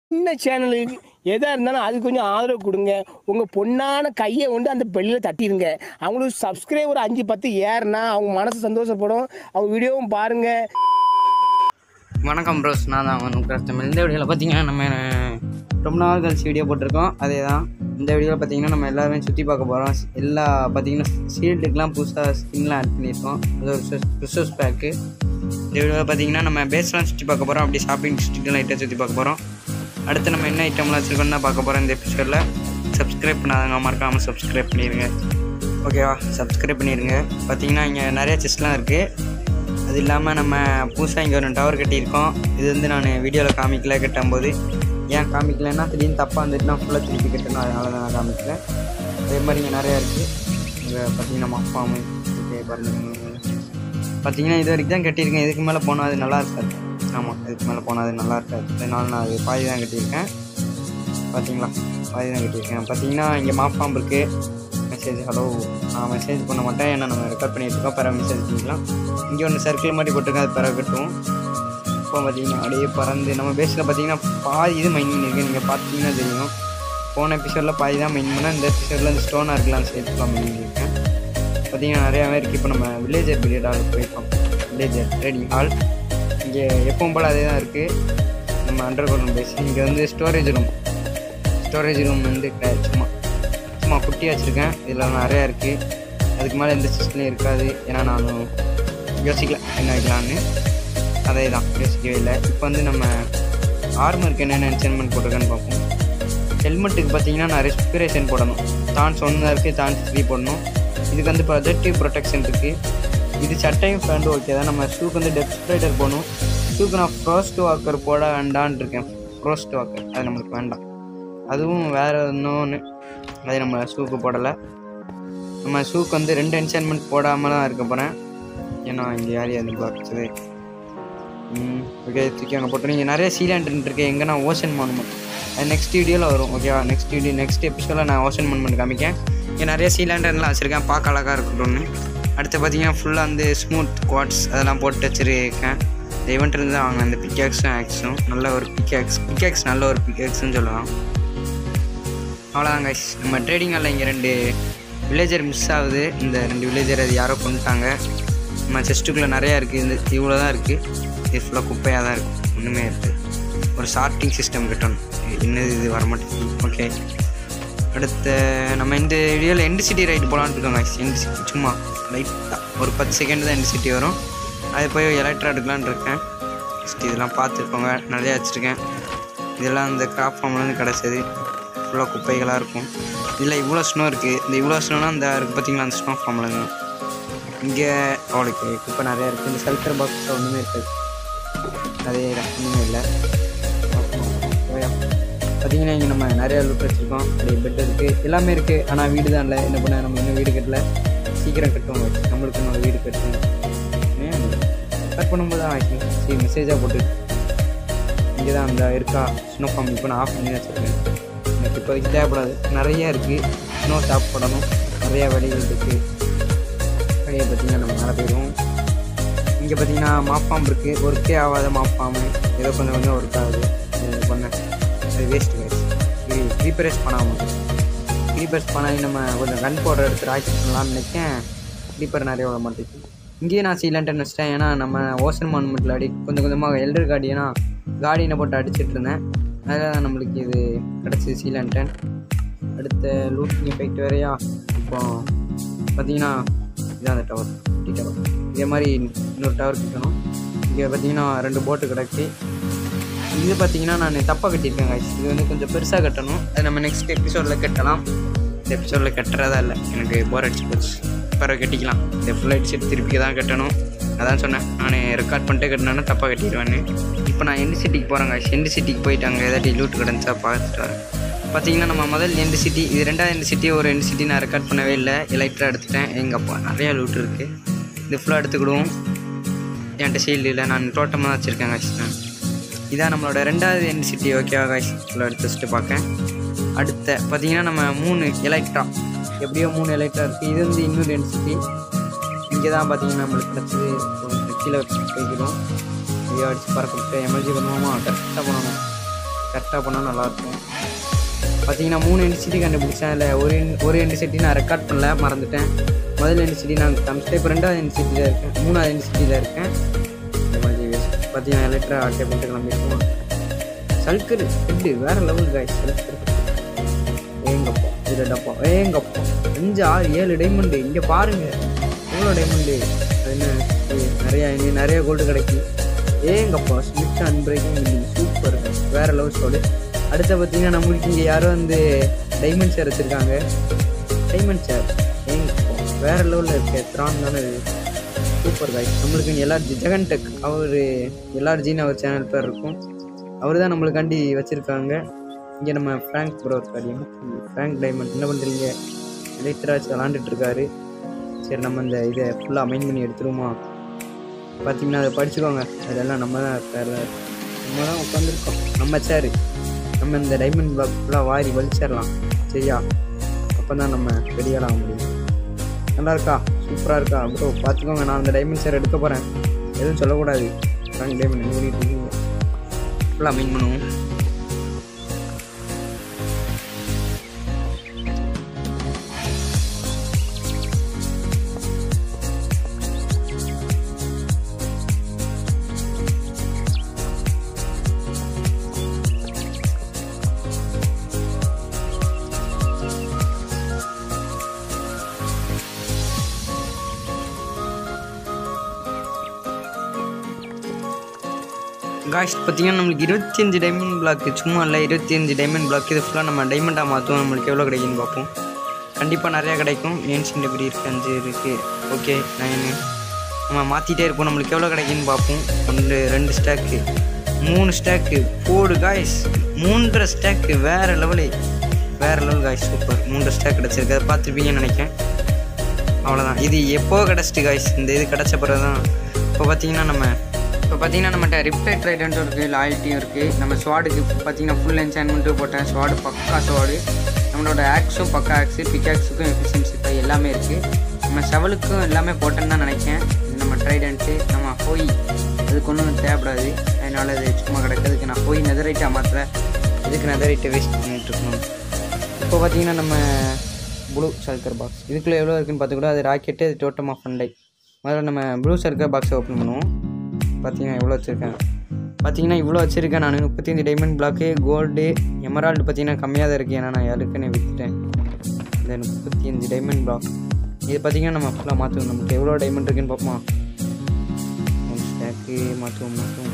சின்ன சேனலுக்கு எதாக இருந்தாலும் அது கொஞ்சம் ஆதரவு கொடுங்க உங்கள் பொண்ணான கையை கொண்டு அந்த பெல்லில் தட்டிடுங்க அவங்களுக்கு சப்ஸ்கிரைபர் அஞ்சு பத்து ஏறுனா அவங்க மனசு சந்தோஷப்படும் அவங்க வீடியோவும் பாருங்கள் வணக்கம் ப்ரோஸ் நான் தான் அவன் கஸ்டமர் இந்த வீடியோவில் பார்த்தீங்கன்னா நம்ம ரொம்ப நாள் கழிச்சு வீடியோ போட்டிருக்கோம் அதே தான் இந்த வீடியோவில் பார்த்தீங்கன்னா நம்ம எல்லாருமே சுற்றி பார்க்க போகிறோம் எல்லா பார்த்தீங்கன்னா ஷீல்டுக்கெலாம் புதுசாக ஸ்கின்லாம் ஆட் பண்ணியிருக்கோம் அது ஒரு ரிசோர்ஸ் பேக்கு இந்த வீடியோவில் பார்த்தீங்கன்னா நம்ம பேஸ்லாம் சுற்றி பார்க்க போகிறோம் அப்படி ஷாப்பிங் டிஸ்ட்ரிக்ட் லைட்டாக சுற்றி பார்க்க போகிறோம் அடுத்து நம்ம என்ன ஐட்டம்லாம் வச்சுருக்கோம் தான் பார்க்க போகிறோம் இந்த எபிசோடில் சப்ஸ்கிரைப் பண்ணாதவங்க மறக்காமல் சப்ஸ்கிரைப் பண்ணிடுங்க ஓகேவா சப்ஸ்கிரைப் பண்ணிடுங்க பார்த்தீங்கன்னா இங்கே நிறைய செஸ்லாம் இருக்குது அது இல்லாமல் நம்ம புதுசாக இங்கே ஒரு டவர் கட்டியிருக்கோம் இது வந்து நான் வீடியோவில் காமிக்கல கட்டும்போது ஏன் காமிக்கலைன்னா திடீர்னு தப்பாக வந்துட்டு நான் ஃபுல்லாக திருப்பி கட்டணும் அதனால தான் நான் காமிக்கல அதே மாதிரி இங்கே நிறையா இருக்குது இங்கே பார்த்தீங்கன்னா மஃபாமு ஓகே பாருங்க பார்த்தீங்கன்னா இது வரைக்கும் தான் கட்டியிருக்கேன் இதுக்கு மேலே போனால் அது நல்லா இருக்காது ஆமாம் இதுக்கு மேலே போனால் அது நல்லா இருக்காது அதனால நான் அது பாதி தான் கட்டியிருக்கேன் பார்த்தீங்களா பாதி தான் கட்டியிருக்கேன் பார்த்தீங்கன்னா இங்கே மாஃபாம் இருக்குது மெசேஜ் ஹலோ நான் மெசேஜ் பண்ண மாட்டேன் ஏன்னா நம்ம ரெக்கார்ட் பண்ணிட்டு இருக்கோம் பிறகு மெசேஜ் பண்ணிக்கலாம் இங்கே ஒன்று சர்க்கிள் மாதிரி போட்டிருக்கேன் அது பிறகு கட்டும் இப்போ பார்த்தீங்கன்னா அப்படியே பறந்து நம்ம பேஸில் பார்த்தீங்கன்னா பாதி இது மைன் பண்ணியிருக்கேன் நீங்கள் பார்த்தீங்கன்னா தெரியும் போன எபிசோடில் பாதி தான் மைன் பண்ணேன் இந்த எபிசோடில் இந்த ஸ்டோனாக இருக்கலாம் சேர்த்துலாம் மைன் பண்ணியிருக்கேன் பார்த்தீங்கன்னா நிறையாவே இருக்குது இப்போ நம்ம வில்லேஜர் பில்லியட் ஹால் போயிருக்கோம் வில்லேஜர் ட்ரேடிங் ஹால் இங்கே எப்பவும் போல் அதே தான் இருக்குது நம்ம அண்டர் கிரவுண்ட் பேஸ் இங்கே வந்து ஸ்டோரேஜ் ரூம் ஸ்டோரேஜ் ரூம் வந்து கிடையாது சும்மா சும்மா குட்டியாக வச்சுருக்கேன் இதில் நிறையா இருக்குது அதுக்கு மேலே எந்த சிஸ்டம்லையும் இருக்காது ஏன்னா நானும் யோசிக்கல என்ன வைக்கலான்னு அதே தான் யோசிக்கவே இல்லை இப்போ வந்து நம்ம ஆர்மருக்கு என்னென்ன என்சென்மெண்ட் போட்டிருக்கேன்னு பார்ப்போம் ஹெல்மெட்டுக்கு பார்த்தீங்கன்னா நான் ரெஸ்பிரேஷன் போடணும் தான்ஸ் ஒன்று தான் இருக்குது தான்ஸ் த்ரீ போடணும் இதுக்கு வந்து ப்ரொஜெக்டிவ் ப்ரொடெக்ஷன் இருக்குது இது சட்டையும் ஃப்ரெண்டு ஓகே தான் நம்ம ஷூக்கு வந்து டெப் ஸ்ப்ரைடர் போடணும் ஷூக்கு நான் ஃப்ரோஸ்ட் வாக்கர் போட வேண்டான்னு இருக்கேன் ஃப்ரோஸ்ட் வாக்கர் அது நம்மளுக்கு வேண்டாம் அதுவும் வேறு இன்னொன்று அது நம்ம ஷூக்கு போடலை நம்ம ஷூக்கு வந்து ரெண்டு என்சைன்மெண்ட் போடாமல் தான் இருக்க போகிறேன் ஏன்னா இங்கே யார் யார் பார்த்துது ஓகே தூக்கி அங்கே போட்டோம் இங்கே நிறைய சீலாண்ட் இருக்கு எங்கன்னா ஓஷன் மானுமெண்ட் அது நெக்ஸ்ட் வீடியோவில் வரும் ஓகேவா நெக்ஸ்ட் வீடியோ நெக்ஸ்ட் எபிசோடில் நான் ஓஷன் மானுமெண்ட் காமிக்கேன் இங்கே நிறைய சீலாண்டர்லாம் வச்சுருக்கேன் பார்க்க அழகாக இருக்கட்டும்னு அடுத்து பார்த்தீங்கன்னா ஃபுல்லாக வந்து ஸ்மூத் குவாட்ஸ் அதெல்லாம் போட்டு வச்சுருக்கேன் இந்த இவெண்ட் இருந்து தான் வாங்கினேன் இந்த பிக்காக்ஸும் ஆக்ஸும் நல்ல ஒரு பிக்காக்ஸ் பிக்காக்ஸ் நல்ல ஒரு பிக்காக்ஸ்னு சொல்லலாம் அவ்வளோதான் கைஸ் நம்ம ட்ரேடிங் ஹாலில் இங்கே ரெண்டு வில்லேஜர் மிஸ் ஆகுது இந்த ரெண்டு வில்லேஜர் அது யாரோ கொண்டுட்டாங்க நம்ம செஸ்ட்டுக்குள்ளே நிறையா இருக்குது இந்த இவ்வளோ தான் இருக்குது இது ஃபுல்லாக குப்பையாக தான் இருக்குது ஒன்றுமே இருக்குது ஒரு சார்ட்டிங் சிஸ்டம் கட்டணும் என்னது இது வரமாட்டேங்குது ஓகே அடுத்த நம்ம இந்த வீடியோவில் எண்டு சிட்டி ரைடு போகலான்னு இருக்கோம் கைஸ் எண்டு சிட்டி சும்மா லைட்டாக ஒரு பத்து செகண்ட் தான் எண்டு சிட்டி வரும் அது போய் எலக்ட்ரா எடுக்கலான்னு இருக்கேன் ஃபஸ்ட் இதெல்லாம் பார்த்துருக்கோங்க நிறையா வச்சுருக்கேன் இதெல்லாம் இந்த கிராப் ஃபார்ம்லேருந்து கிடச்சது ஃபுல்லாக குப்பைகளாக இருக்கும் இதில் இவ்வளோ ஸ்னோ இருக்குது இந்த இவ்வளோ ஸ்னோனா இந்த இருக்குது பார்த்தீங்களா அந்த ஸ்னோ ஃபார்மில் தான் இங்கே அவளுக்கு குப்பை நிறையா இருக்குது இந்த சல்ஃபர் பாக்ஸில் ஒன்றுமே இருக்காது அதே தான் ஒன்றுமே இல்லை ஓகேயா பார்த்தீங்கன்னா இங்கே நம்ம நிறையா லுக் வச்சுருக்கோம் அப்படியே பெட் இருக்குது எல்லாமே இருக்குது ஆனால் வீடு தான் இல்லை என்ன பண்ண நம்ம இன்னும் வீடு கட்டல சீக்கிரம் கட்டுவோம் நம்மளுக்கு இன்னொரு வீடு கட்டணும் கட் பண்ணும்போது தான் ஆச்சு சரி மெசேஜாக போட்டு இங்கே தான் அந்த இருக்கா ஸ்னோ ஃபார்ம் இப்போ நான் ஆஃப் பண்ணி வச்சுருக்கேன் எனக்கு இப்போதைக்கு தேவைப்படாது நிறைய இருக்குது ஸ்னோ சாப்பிடணும் நிறையா வழிகள் இருக்குது வழியை பார்த்தீங்கன்னா நம்ம மேலே போயிடுவோம் இங்கே பார்த்தீங்கன்னா மாப்பாம் இருக்குது ஒர்க்கே ஆகாத மாப்பாம் ஏதோ கொஞ்சம் கொஞ்சம் ஒர்க் ஆகுது இது பண்ணேன் அது வேஸ்ட் வேஸ்ட் இது ரீப்ரேஸ் பண்ணாமல் ரீப்ரேஸ் பண்ணி நம்ம கொஞ்சம் கன் போடுற எடுத்து ராக்கெட் பண்ணலாம்னு நினைக்கேன் ரீப்பர் நிறைய விட மாட்டேங்குது இங்கேயே நான் சீலண்டன் வச்சிட்டேன் ஏன்னா நம்ம ஓசன் மானுமெண்ட்டில் அடி கொஞ்சம் கொஞ்சமாக எல்டர் கார்டியனா கார்டியனை போட்டு அடிச்சிட்டு இருந்தேன் அதில் தான் நம்மளுக்கு இது கிடச்சிது சீலண்டன் அடுத்த லூட்டிங் எஃபெக்ட் வேறையா இப்போ பார்த்தீங்கன்னா இதான் அந்த டவர் குட்டி டவர் இதே மாதிரி இன்னொரு டவர் கட்டணும் இங்கே பார்த்தீங்கன்னா ரெண்டு போட்டு கிடக்கு இது பார்த்தீங்கன்னா நான் தப்பாக கட்டியிருக்கேன் guys. இது வந்து கொஞ்சம் பெருசாக கட்டணும் அது நம்ம நெக்ஸ்ட் எபிசோடில் கட்டலாம் இந்த எபிசோடில் கட்டுறதா இல்லை எனக்கு போர் அடிச்சு போச்சு பிறகு கட்டிக்கலாம் இந்த ஃபுல் அடிச்சுட்டு திருப்பி தான் கட்டணும் அதான் சொன்னேன் நான் ரெக்கார்ட் பண்ணிட்டு கட்டினேன்னா தப்பாக கட்டிடுவேன்னு இப்போ நான் எண்டு சிட்டிக்கு போகிறேங்க எண்டு சிட்டிக்கு போயிட்டு அங்கே ஏதாட்டி லூட் கிடந்துச்சா பார்த்துட்டு வரேன் பார்த்தீங்கன்னா நம்ம முதல் எண்டு சிட்டி இது ரெண்டாவது எண்டு சிட்டி ஒரு எண்டு சிட்டி நான் ரெக்கார்ட் பண்ணவே இல்லை எலைட்டராக எடுத்துட்டேன் எங்கள் அப்பா நிறையா லூட் இருக்குது இது ஃபுல்லாக எடுத்துக்கிடுவோம் என்கிட்ட ஷீல்டு இல்லை நான் டோட்டமாக தான் வச்சுருக்கேன் காய்ச்சி நான் இதான் நம்மளோட ரெண்டாவது எண்டு சிட்டி ஓகேவா காய்ச்சி ஃபுல்லாக எடுத்து வச்சுட்டு பார்க்கேன் அடுத்த பார்த்தீங்கன்னா நம்ம மூணு எலக்ட்ரா எப்படியோ மூணு எலக்ட்ரா இருக்குது இது வந்து இன்னொரு எண்டு சிட்டி இங்கே தான் பார்த்தீங்கன்னா நம்மளுக்கு கிடச்சது கீழே போய்க்கிறோம் ஐயோ அடிச்சு பறக்க விட்டு எமர்ஜி பண்ணுவோமா கரெக்டாக பண்ணணும் கரெக்டாக பண்ணால் நல்லாயிருக்கும் பார்த்தீங்கன்னா மூணு எண்டு சிட்டி கண்டுபிடிச்சேன் அதில் ஒரு end- ஒரு எண்டு சிட்டி நான் ரெக்கார்ட் பண்ணல மறந்துட்டேன் முதல் எண்டு சிட்டி நான் காமிச்சிட்டேன் இப்போ ரெண்டாவது எண்டு சிட்டியில் இருக்கேன் மூணாவது எண்டு சிட்டியில் இருக்கேன் இந்த மாதிரி பார்த்தீங்கன்னா எலக்ட்ரா ஆட்டை பண்ணிட்டு கிளம்பிருக்கோம் சல்கர் ஹெட்டு வேறு லெவல் காய் சல்கர் ஏங்கப்பா இது டப்பா ஏங்கப்பா அஞ்சு ஆறு ஏழு டைமண்டு இங்கே பாருங்க எவ்வளோ டைமண்டு அது என்ன இது நிறையா இனி நிறைய கோல்டு கிடைக்கும் ஏங்கப்பா ஸ்மித் அண்ட் பிரேக்கிங் சூப்பர் வேற லெவல் ஸ்டோடு அடுத்து பார்த்தீங்கன்னா நம்மளுக்கு இங்கே யாரோ வந்து டைமண்ட் சேர் வச்சுருக்காங்க டைமண்ட் சேர் ஏங்கப்பா வேற லெவலில் இருக்கு த்ரான் தானே இது சூப்பர் காய் நம்மளுக்கு இங்கே எல்லார் ஜெகன் டெக் அவர் எல்லார் ஜீன் அவர் சேனல் பேர் இருக்கும் அவர் தான் நம்மளுக்காண்டி வச்சுருக்காங்க இங்கே நம்ம ஃப்ராங்க் ப்ரோ இருக்காரு ஃப்ராங்க் டைமண்ட் என்ன பண்ணுறீங்க லேட்டராச்சு விளாண்டுட்டு இருக்காரு சரி நம்ம இந்த இதை ஃபுல்லாக மைண்ட் பண்ணி எடுத்துருவோமா பார்த்தீங்கன்னா அதை படிச்சுக்கோங்க அதெல்லாம் நம்ம தான் பேரில் நம்ம தான் உட்காந்துருக்கோம் நம்ம சேரு நம்ம இந்த டைமண்ட் பிளாக் ஃபுல்லாக வாரி வலிச்சிடலாம் சரியா அப்போ தான் நம்ம வெளியாளாக முடியும் நல்லா இருக்கா சூப்பராக இருக்கா ப்ரோ பார்த்துக்கோங்க நான் அந்த டைமண்ட் சேர் எடுக்க போகிறேன் எதுவும் சொல்லக்கூடாது ஃப்ராங்க் டைமண்ட் என்ன பண்ணிட்டு இருக்கீங்க ஃபுல்லாக மைண்ட் பண்ணுவோம் காய்ஸ் பார்த்தீங்கன்னா நம்மளுக்கு இருபத்தி அஞ்சு டைமண்ட் பிளாக்கு சும்மா இல்லை இருபத்தி அஞ்சு டைமண்ட் பிளாக் இது ஃபுல்லாக நம்ம டைமண்டாக மாற்றுவோம் நம்மளுக்கு எவ்வளோ கிடைக்குன்னு பார்ப்போம் கண்டிப்பாக நிறையா கிடைக்கும் ஏன்ஷியன் டிகிரி இருக்குது அஞ்சு இருக்குது ஓகே நைனு நம்ம மாற்றிட்டே இருப்போம் நம்மளுக்கு எவ்வளோ கிடைக்குன்னு பார்ப்போம் ஒன்று ரெண்டு ஸ்டாக்கு மூணு ஸ்டாக்கு போடு காய்ஸ் மூன்றரை ஸ்டாக்கு வேறு லெவலு வேறு லெவல் காய்ஸ் சூப்பர் மூன்றரை ஸ்டாக் கிடச்சிருக்கு அதை பார்த்துருப்பீங்கன்னு நினைக்கிறேன் அவ்வளோதான் இது எப்போ கிடச்சிட்டு காய்ஸ் இந்த இது கிடச்ச பிறகு தான் இப்போ பார்த்தீங்கன்னா நம்ம இப்போ பார்த்தீங்கன்னா நம்மகிட்ட ரிப்ளைட் ரைடன்ட்டும் இருக்குது லாயல்ட்டியும் இருக்குது நம்ம ஸ்வாடுக்கு பார்த்தீங்கன்னா ஃபுல் என்சான்மெண்ட்டும் போட்டேன் ஸ்வாடு பக்கா ஸ்வாடு நம்மளோட ஆக்ஸும் பக்கா ஆக்ஸு பிக்காக்ஸுக்கும் எஃபிஷியன்சி இப்போ எல்லாமே இருக்குது நம்ம செவலுக்கும் எல்லாமே போட்டேன்னு தான் நினைக்கிறேன் இது நம்ம ட்ரைடன்ட்டு நம்ம போய் அதுக்கு ஒன்றும் தேவைப்படாது அதனால அது சும்மா கிடக்கிறதுக்கு நான் போய் நெதரைட்டாக மாற்றுறேன் இதுக்கு நெதரைட்டை வேஸ்ட் பண்ணிட்டு இருக்கணும் இப்போ பார்த்தீங்கன்னா நம்ம ப்ளூ சர்க்கர் பாக்ஸ் இதுக்குள்ளே எவ்வளோ இருக்குன்னு பார்த்து கூட அது ராக்கெட்டு அது டோட்டம் ஆஃப் ஃபண்டை முதல்ல நம்ம ப்ளூ சர்க்கர் பாக்ஸை ஓப்பன் பண்ணுவோம் பார்த்தீங்கன்னா எவ்வளோ வச்சுருக்கேன் பார்த்தீங்கன்னா இவ்வளோ வச்சுருக்கேன் நான் முப்பத்தஞ்சு டைமண்ட் பிளாக்கு கோல்டு எமரால்டு பார்த்தீங்கன்னா கம்மியாக தான் இருக்குது ஏன்னா நான் ஏற்கனவே விற்றுட்டேன் இந்த முப்பத்தி அஞ்சு டைமண்ட் பிளாக் இது பார்த்தீங்கன்னா நம்ம ஃபுல்லாக மாற்றுவோம் நமக்கு எவ்வளோ டைமண்ட் இருக்குன்னு பார்ப்போமா மூணு ஸ்டாக்கு மாற்றுவோம் மாற்றுவோம்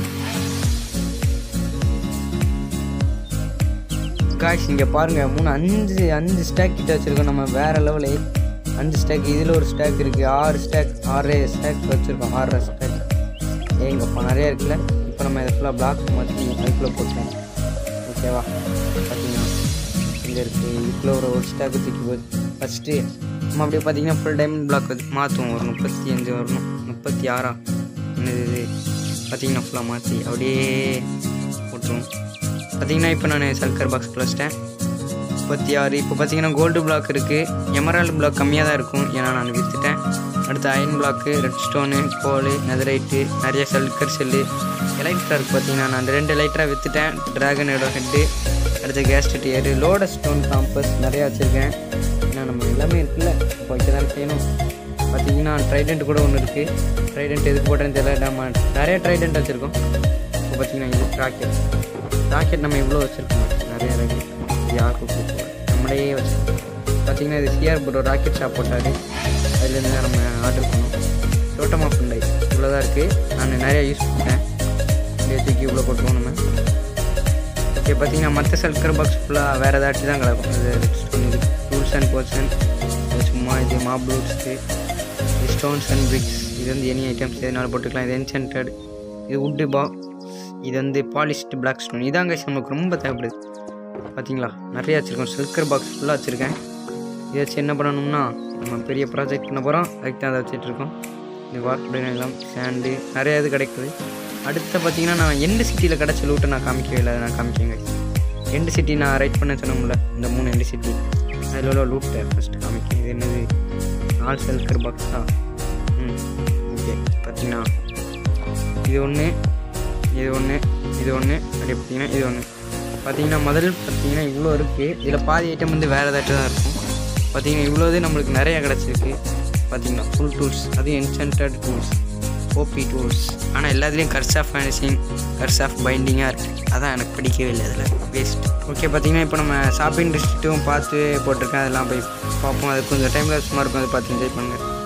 காய்ஸ் இங்கே பாருங்கள் மூணு அஞ்சு அஞ்சு ஸ்டாக் கிட்ட வச்சுருக்கோம் நம்ம வேறு லெவலு அஞ்சு ஸ்டாக் இதில் ஒரு ஸ்டாக் இருக்குது ஆறு ஸ்டாக் ஆறு ஸ்டாக் வச்சுருக்கோம் ஆறரை ஸ்டாக் ஏங்கப்பா நிறையா இருக்குல்ல இப்போ நம்ம இதை ஃபுல்லாக பிளாக் மாற்றி அதுக்குள்ளே போட்டோம் ஓகேவா பார்த்தீங்கன்னா இங்கே இருக்குது இதுக்குள்ளே ஒரு ஒரு ஸ்டாக்கு தூக்கி போகுது ஃபஸ்ட்டு நம்ம அப்படியே பார்த்தீங்கன்னா ஃபுல் டைமண்ட் பிளாக் மாற்றுவோம் ஒரு முப்பத்தி அஞ்சு வரணும் முப்பத்தி ஆறா என்னது இது பார்த்தீங்கன்னா ஃபுல்லாக மாற்றி அப்படியே போட்டுருவோம் பார்த்தீங்கன்னா இப்போ நான் சல்கர் பாக்ஸ் வச்சிட்டேன் முப்பத்தி ஆறு இப்போ பார்த்தீங்கன்னா கோல்டு பிளாக் இருக்குது எமரால்டு பிளாக் கம்மியாக தான் இருக்கும் ஏன்னா நான் விற்றுட்டேன் அடுத்து அயன் பிளாக்கு ரெட் ஸ்டோனு கோலு நெதரைட்டு நிறைய சல்கர் செல்லு எலைட்ரா இருக்குது பார்த்தீங்கன்னா நான் அந்த ரெண்டு எலைட்ரா விற்றுட்டேன் ட்ராகனோட ஹெட்டு அடுத்து கேஸ்டட் ஏரு லோட ஸ்டோன் காம்பஸ் நிறையா வச்சுருக்கேன் ஏன்னா நம்ம எல்லாமே இருக்குல்ல இப்போ வைக்க தான் செய்யணும் பார்த்தீங்கன்னா ட்ரைடென்ட் கூட ஒன்று இருக்குது ட்ரைடென்ட் எதுக்கு போட்டேன்னு தெரியல நம்ம நிறைய ட்ரைடென்ட் வச்சுருக்கோம் இப்போ பார்த்தீங்கன்னா இது ராக்கெட் ராக்கெட் நம்ம இவ்வளோ வச்சுருக்கோம் நிறைய ராக்கெட் இது யாருக்கு கொடுப்போம் நம்மளே வச்சுருக்கோம் பார்த்தீங்கன்னா இது சிஆர் ப்ரோ ராக்கெட் ஷாப் போட்டார் அதுலேருந்து தான் நம்ம ஆர்டர் பண்ணோம் டோட்டமாக ஃபுண்டை இவ்வளோ தான் இருக்குது நான் நிறையா யூஸ் பண்ணேன் அப்படியே தூக்கி இவ்வளோ போட்டுருவோம் நம்ம ஓகே பார்த்தீங்கன்னா மற்ற சல்கர் பாக்ஸ் ஃபுல்லாக வேறு ஏதாச்சும் தான் கிடக்கும் இது டூல்ஸ் அண்ட் பர்சன் சும்மா இது மாப்ளூட்ஸு இது ஸ்டோன்ஸ் அண்ட் பிரிக்ஸ் இது வந்து எனி ஐட்டம்ஸ் எதனால போட்டுக்கலாம் இது என்சென்டட் இது வுட்டு பாக்ஸ் இது வந்து பாலிஷ்டு பிளாக் ஸ்டோன் இதாங்க நமக்கு ரொம்ப தேவைப்படுது பார்த்தீங்களா நிறைய வச்சுருக்கோம் சில்கர் பாக்ஸ் ஃபுல்லாக வச்சுருக்கேன் இதை வச்சு என்ன பண்ணணும்னா நம்ம பெரிய ப்ராஜெக்ட் பண்ண போகிறோம் அதுக்கு தான் அதை வச்சுட்ருக்கோம் இந்த வார்ப்பு எல்லாம் சேண்டு நிறைய இது கிடைக்குது அடுத்து பார்த்தீங்கன்னா நான் எண்டு சிட்டியில் கிடச்ச லூட்டை நான் காமிக்கவே இல்லை அதை நான் காமிக்கங்க எண்டு சிட்டி நான் ரைட் பண்ண சொன்னோம்ல இந்த மூணு எண்டு சிட்டி அதில் உள்ள லூட்டை ஃபஸ்ட்டு காமிக்க இது என்னது நாலு செல்கர் பாக்ஸா ம் ஓகே பார்த்தீங்கன்னா இது ஒன்று இது ஒன்று இது ஒன்று அப்படி பார்த்தீங்கன்னா இது ஒன்று பார்த்தீங்கன்னா முதல் பார்த்தீங்கன்னா இவ்வளோ இருக்குது இதில் பாதி ஐட்டம் வந்து வேறு ஏதாச்சும் தான் இருக்கும் பார்த்தீங்கன்னா இவ்வளோது நம்மளுக்கு நிறைய கிடச்சிருக்கு பார்த்தீங்கன்னா ஃபுல் டூல்ஸ் அதுவும் என்சென்டட் டூல்ஸ் ஓபி டூல்ஸ் ஆனால் எல்லாத்துலேயும் கர்சாஃப் ஃபினிஷிங் கர்சாஃப் பைண்டிங்காக இருக்குது அதான் எனக்கு பிடிக்கவே இல்லை அதில் வேஸ்ட் ஓகே பார்த்தீங்கன்னா இப்போ நம்ம ஷாப்பிங் டிஸ்ட்ரிக்ட்டும் பார்த்து போட்டிருக்கேன் அதெல்லாம் போய் பார்ப்போம் அது கொஞ்சம் டைமில் சும்மா இருக்கும் அதை பார்த்து என்ஜாய் பண்ணுங்கள்